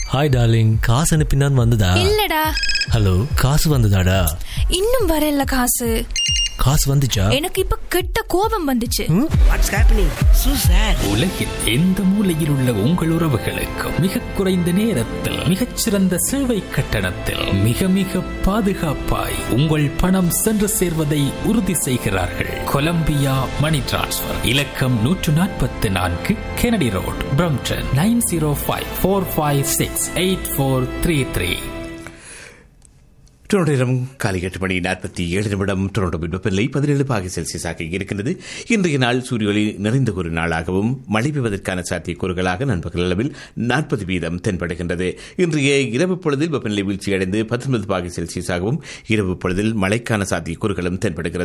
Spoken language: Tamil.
ஹாய் டார்லிங் காசு அனுப்பினான் வந்ததா இல்லடா ஹலோ காசு வந்ததாடா இன்னும் வரல காசு காசு வந்துச்சா எனக்கு இப்ப கெட்ட கோபம் வந்துச்சு வாட்ஸ் ஹேப்பனிங் சூ சார் உலகில் எந்த மூலையில் உள்ள உங்கள் உறவுகளுக்கு மிக குறைந்த நேரத்தில் மிகச்சிறந்த சேவை கட்டணத்தில் மிக மிக பாதுகாப்பாய் உங்கள் பணம் சென்று சேர்வதை உறுதி செய்கிறார்கள் கொலம்பியா மணி டிரான்ஸ்ஃபர் இலக்கம் நூற்று நாற்பத்தி நான்கு Kennedy road Brampton nine zero five four five six eight four three three Toronto நேரம் காலை எட்டு மணி நாற்பத்தி ஏழு நிமிடம் டொரண்டோ வெப்பநிலை பதினேழு பாகை செல்சியஸாக இருக்கின்றது இன்றைய நாள் சூரிய ஒளி நிறைந்த ஒரு நாளாகவும் மழை பெய்வதற்கான சாத்தியக்கூறுகளாக நண்பகல் அளவில் நாற்பது வீதம் தென்படுகின்றது இன்றைய இரவு பொழுதில் வெப்பநிலை வீழ்ச்சியடைந்து பத்தொன்பது பாகை செல்சியஸாகவும் இரவு பொழுதில் மழைக்கான சாத்தியக்கூறுகளும் தென்படுகிறது